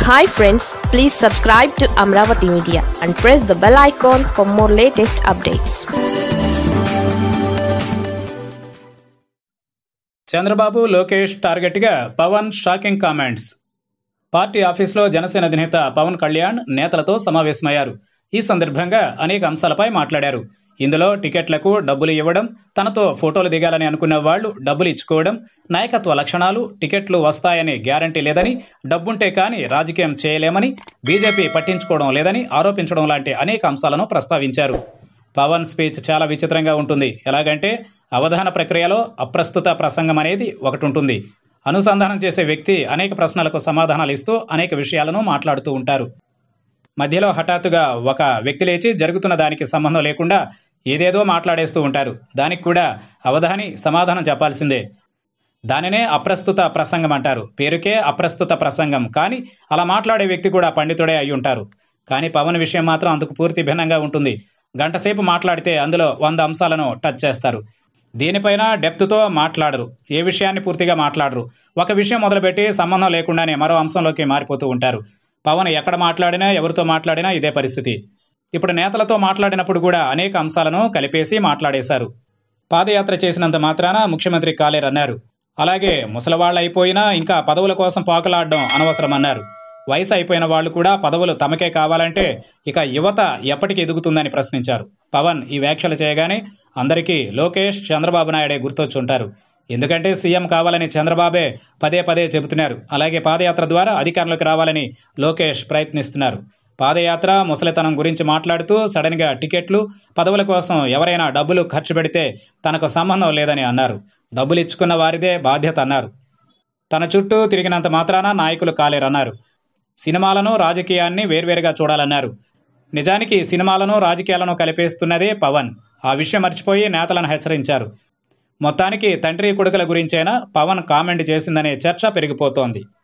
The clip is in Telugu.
hi friends please subscribe to Amaravati media and press the bell icon for more latest updates Chandrababu Lokesh టార్గెట్గా పవన్ షాకింగ్ కామెంట్స్ పార్టీ ఆఫీసులో జనసేన అధినేత పవన్ కళ్యాణ్ నేతలతో సమావేశమయ్యారు ఈ సందర్భంగా అనేక అంశాలపై మాట్లాడారు ఇందులో టికెట్లకు డబ్బులు ఇవ్వడం తనతో ఫోటోలు దిగాలని అనుకున్న వాళ్ళు డబ్బులు ఇచ్చుకోవడం నాయకత్వ లక్షణాలు టికెట్లు వస్తాయని గ్యారంటీ లేదని డబ్బుంటే కానీ రాజకీయం చేయలేమని బీజేపీ పట్టించుకోవడం లేదని ఆరోపించడం లాంటి అనేక అంశాలను ప్రస్తావించారు పవన్ స్పీచ్ చాలా విచిత్రంగా ఉంటుంది ఎలాగంటే అవధాన ప్రక్రియలో అప్రస్తుత ప్రసంగం అనేది ఒకటి ఉంటుంది అనుసంధానం చేసే వ్యక్తి అనేక ప్రశ్నలకు సమాధానాలు ఇస్తూ అనేక విషయాలను మాట్లాడుతూ ఉంటారు మధ్యలో హఠాత్తుగా ఒక వ్యక్తి లేచి జరుగుతున్న దానికి సంబంధం లేకుండా ఏదేదో మాట్లాడేస్తూ ఉంటారు దానికి కూడా అవధాని సమాధానం చెప్పాల్సిందే దానినే అప్రస్తుత ప్రసంగం అంటారు పేరుకే అప్రస్తుత ప్రసంగం కానీ అలా మాట్లాడే వ్యక్తి కూడా పండితుడే అయి ఉంటారు కానీ పవన్ విషయం మాత్రం అందుకు పూర్తి భిన్నంగా ఉంటుంది గంటసేపు మాట్లాడితే అందులో వంద అంశాలను టచ్ చేస్తారు దీనిపైన డెప్త్తో మాట్లాడరు ఏ విషయాన్ని పూర్తిగా మాట్లాడరు ఒక విషయం మొదలుపెట్టి సంబంధం లేకుండానే మరో అంశంలోకి మారిపోతూ ఉంటారు పవన్ ఎక్కడ మాట్లాడినా ఎవరితో మాట్లాడినా ఇదే పరిస్థితి ఇప్పుడు నేతలతో మాట్లాడినప్పుడు కూడా అనేక అంశాలను కలిపేసి మాట్లాడేశారు పాదయాత్ర చేసినంత మాత్రాన ముఖ్యమంత్రి కాలేరన్నారు అలాగే ముసలివాళ్ళు అయిపోయినా ఇంకా పదవుల కోసం పాకులాడడం అనవసరమన్నారు వయసు అయిపోయిన వాళ్ళు కూడా పదవులు తమకే కావాలంటే ఇక యువత ఎప్పటికి ఎదుగుతుందని ప్రశ్నించారు పవన్ ఈ వ్యాఖ్యలు చేయగానే అందరికీ లోకేష్ చంద్రబాబు నాయుడే గుర్తొచ్చుంటారు ఎందుకంటే సీఎం కావాలని చంద్రబాబే పదే పదే చెబుతున్నారు అలాగే పాదయాత్ర ద్వారా అధికారంలోకి రావాలని లోకేష్ ప్రయత్నిస్తున్నారు పాదయాత్ర ముసలితనం గురించి మాట్లాడుతూ సడన్గా టికెట్లు పదవుల కోసం ఎవరైనా డబ్బులు ఖర్చు పెడితే తనకు సంబంధం లేదని అన్నారు డబ్బులు ఇచ్చుకున్న వారిదే బాధ్యత అన్నారు తన చుట్టూ తిరిగినంత మాత్రాన నాయకులు కాలేరన్నారు సినిమాలను రాజకీయాన్ని వేర్వేరుగా చూడాలన్నారు నిజానికి సినిమాలను రాజకీయాలను కలిపేస్తున్నదే పవన్ ఆ విషయం మర్చిపోయి నేతలను హెచ్చరించారు మొత్తానికి తండ్రి కొడుకుల గురించైనా పవన్ కామెంట్ చేసిందనే చర్చ పెరిగిపోతోంది